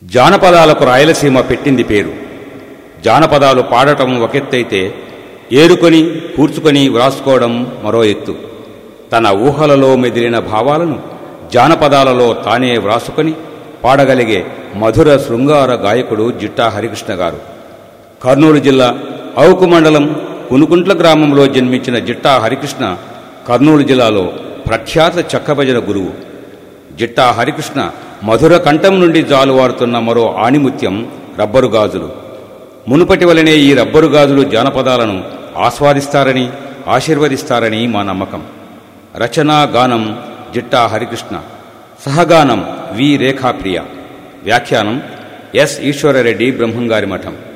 జానపదాలకు రాయలసీమ పెట్టింది పేరు జానపదాలు పాడటం ఒకెత్తైతే ఏరుకొని కూర్చుకొని వ్రాసుకోవడం మరో ఎత్తు తన ఊహలలో మెదిలిన భావాలను జానపదాలలో తానే వ్రాసుకొని పాడగలిగే మధుర శృంగార గాయకుడు జిట్టా హరికృష్ణ గారు కర్నూలు జిల్లా అవుకు మండలం కునుకుంట్ల గ్రామంలో జన్మించిన జిట్టా హరికృష్ణ కర్నూలు జిల్లాలో ప్రఖ్యాత చెక్కభజన గురువు జిట్టా హరికృష్ణ మధుర కంఠం నుండి జాలువారుతున్న మరో ఆణిముత్యం రబ్బరు గాజులు మునుపటి వలనే ఈ రబ్బరు గాజులు జానపదాలను ఆస్వాదిస్తారని ఆశీర్వదిస్తారని మా నమ్మకం రచనా గానం జిట్టా హరికృష్ణ సహగానం వి రేఖాప్రియ వ్యాఖ్యానం ఎస్ ఈశ్వరరెడ్డి బ్రహ్మంగారి మఠం